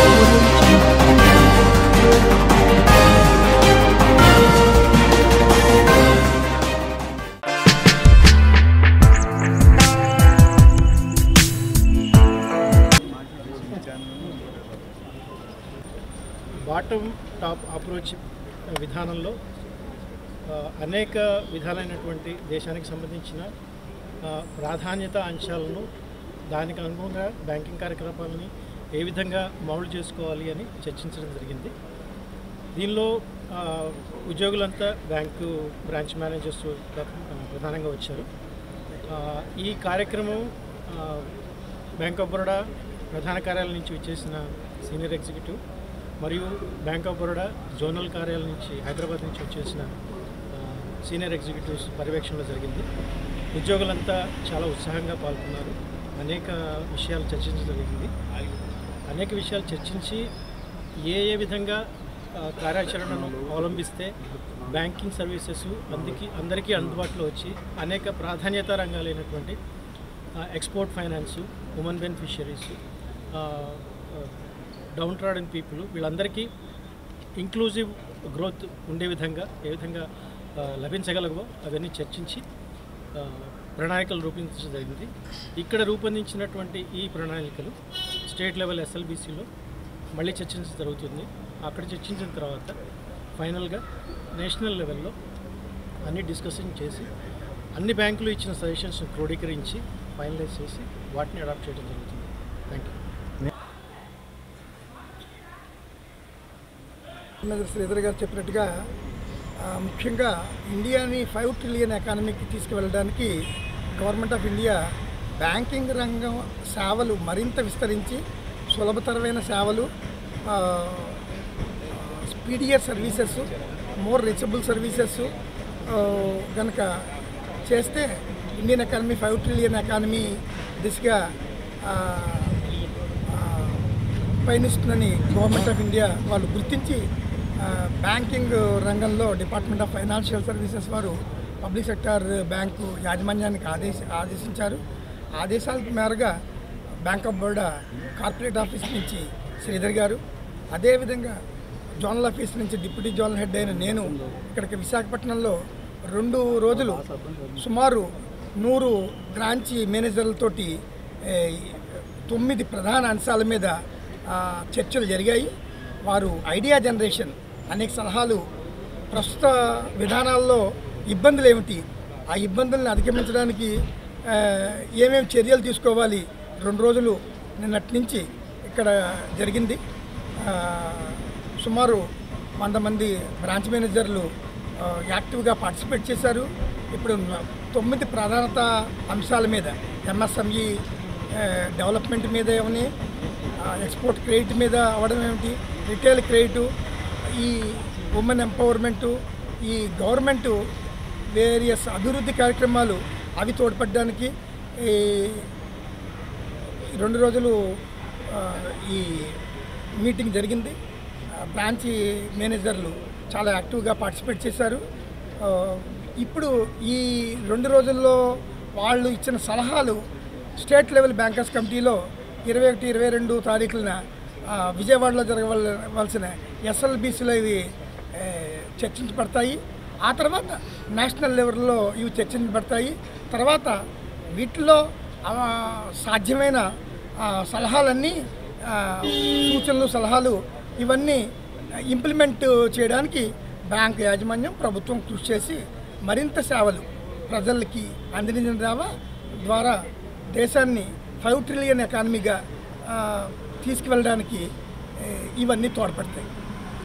bottom top approach విధానంలో ఆ, అనేక విధాలైనటువంటి దేశానికి సంబంధించిన ఆ, ప్రాధాన్యత అంశాలను దానికి అనుగుణంగా బ్యాంకింగ్ కార్యకలాపాలని ఏ విధంగా మౌల్డ్ చేసుకోవాలి అని చర్చించడం జరిగింది దీనిలో ఆ, ఉద్యోగులంతా బ్యాంకు బ్రాంచ్ మేనేజర్స్ ప్ర- ప్రధానంగా వచ్చారు ఆ, ఈ కార్యక్రమం ఆ, బ్యాంక్ ఆఫ్ బరోడా ప్రధాన కార్యాలయం నుంచి వచ్చేసిన సీనియర్ ఎగ్జిక్యూటివ్ మరియు బ్యాంక్ ఆఫ్ బరోడా జోనల్ కార్యాలయం నుంచి హైదరాబాద్ నుంచి వచ్చేసిన ఆ, సీనియర్ ఎగ్జిక్యూటివ్స్ పర్యవేక్షణలో జరిగింది ఉద్యోగులంతా చాలా ఉత్సాహంగా పాల్గొన్నారు అనేక విషయాలు చర్చించడం జరిగింది అనేక విషయాలు చర్చించి ఏ ఏ విధంగా ఆ, కార్యాచరణను అవలంబిస్తే బ్యాంకింగ్ సర్వీసెస్ అందరికీ అందరికీ అందుబాటులో వచ్చి అనేక ప్రాధాన్యత రంగాలైనటువంటి export finance women beneficiaries downtrodden people వీళ్ళందరికీ ఇంక్లూజివ్ గ్రోత్ ఉండే విధంగా ఏ విధంగా ఆ, లభించగలగో అవన్నీ చర్చించి ఆ, ప్రణాళికలు రూపొందించడం జరిగింది ఇక్కడ రూపొందించినటువంటి ఈ ప్రణాళికలు స్టేట్ లెవెల్ ఎస్ఎల్బీసీలో మళ్ళీ చర్చించడం జరుగుతుంది అక్కడ చర్చించిన తర్వాత ఫైనల్గా నేషనల్ లెవెల్లో అన్ని డిస్కషన్ చేసి అన్ని బ్యాంకులు ఇచ్చిన సజెషన్స్ క్రోడీకరించి ఫైనలైజ్ చేసి వాటిని అడాప్ట్ చేయడం జరుగుతుంది థ్యాంక్ యూ మేనేజర్ శ్రీధర్ గారు చెప్పినట్టుగా ఆ, ముఖ్యంగా ఇండియాని ఫైవ్ ట్రిలియన్ ఎకానమీకి తీసుకువెళ్ళడానికి గవర్నమెంట్ ఆఫ్ ఇండియా బ్యాంకింగ్ రంగం సేవలు మరింత విస్తరించి సులభతరమైన సేవలు speedier services more reachable services కనుక చేస్తే Indian economy five trillion economy దిశగా ఆ, ఆ, పయనిస్తుందని గవర్నమెంట్ ఆఫ్ ఇండియా వాళ్ళు గుర్తించి ఆ, బ్యాంకింగ్ రంగంలో డిపార్ట్మెంట్ ఆఫ్ ఫైనాన్షియల్ సర్వీసెస్ వారు పబ్లిక్ సెక్టార్ బ్యాంకు యాజమాన్యానికి ఆదేశ ఆదేశించారు ఆదేశాల మేరగా Bank of Baroda corporate office నుంచి శ్రీధర్ గారు అదేవిధంగా జోనల్ ఆఫీస్ నుంచి డిప్యూటీ జోనల్ హెడ్ అయిన నేను ఇక్కడికి విశాఖపట్నంలో రెండు రోజులు సుమారు నూరు బ్రాంచ్ మేనేజర్లతోటి ఏ, తొమ్మిది ప్రధాన అంశాల మీద ఆ, చర్చలు జరిగాయి వారు ఐడియా జనరేషన్ అనేక సలహాలు ప్రస్తుత విధానాల్లో ఇబ్బందులు ఏమిటి ఆ ఇబ్బందులను అధిగమించడానికి ఆ, ఏమేమి చర్యలు తీసుకోవాలి రెండు రోజులు నిన్నటి నుంచి ఇక్కడ జరిగింది ఆ, సుమారు వంద మంది బ్రాంచ్ మేనేజర్లు ఆ, యాక్టివ్గా పార్టిసిపేట్ చేశారు ఇప్పుడు న- తొమ్మిది ప్రాధాన్యత అంశాల మీద ఎంఎస్ఎంఈ డెవలప్మెంట్ మీద ఏమని ఎక్స్పోర్ట్ క్రెడిట్ మీద అవ్వడం ఏమిటి రిటైల్ క్రెడిట్ ఈ ఉమెన్ ఎంపవర్మెంటు ఈ గవర్నమెంటు వేరియస్ అభివృద్ధి కార్యక్రమాలు అవి తోడ్పడడానికి ఈ ఈ రెండు రోజులు ఆ, ఈ మీటింగ్ జరిగింది ఆ, బ్రాంచ్ మేనేజర్లు చాలా యాక్టివ్గా పార్టిసిపేట్ చేశారు ఆ, ఇప్పుడు ఈ రెండు రోజుల్లో వాళ్ళు ఇచ్చిన సలహాలు స్టేట్ లెవెల్ బ్యాంకర్స్ కమిటీలో ఇరవై ఒకటి ఇరవై రెండు తారీఖున ఆ, విజయవాడలో జరగవలసిన ఎస్ఎల్బీసీలో ఇవి ఏ, చర్చించబడతాయి ఆ తర్వాత నేషనల్ లెవెల్లో ఇవి చర్చించబడతాయి తర్వాత వీటిలో ఆ, సాధ్యమైన ఆ, సలహాలన్నీ ఆ, సూచనలు సలహాలు ఇవన్నీ ఇంప్లిమెంట్ చేయడానికి బ్యాంక్ యాజమాన్యం ప్రభుత్వం కృషి చేసి మరింత సేవలు ప్రజలకి అందించడం ద్వారా ద్వారా దేశాన్ని ఫైవ్ ట్రిలియన్ ఎకానమీగా ఆ, తీసుకువెళ్ళడానికి ఏ, ఇవన్నీ తోడ్పడతాయి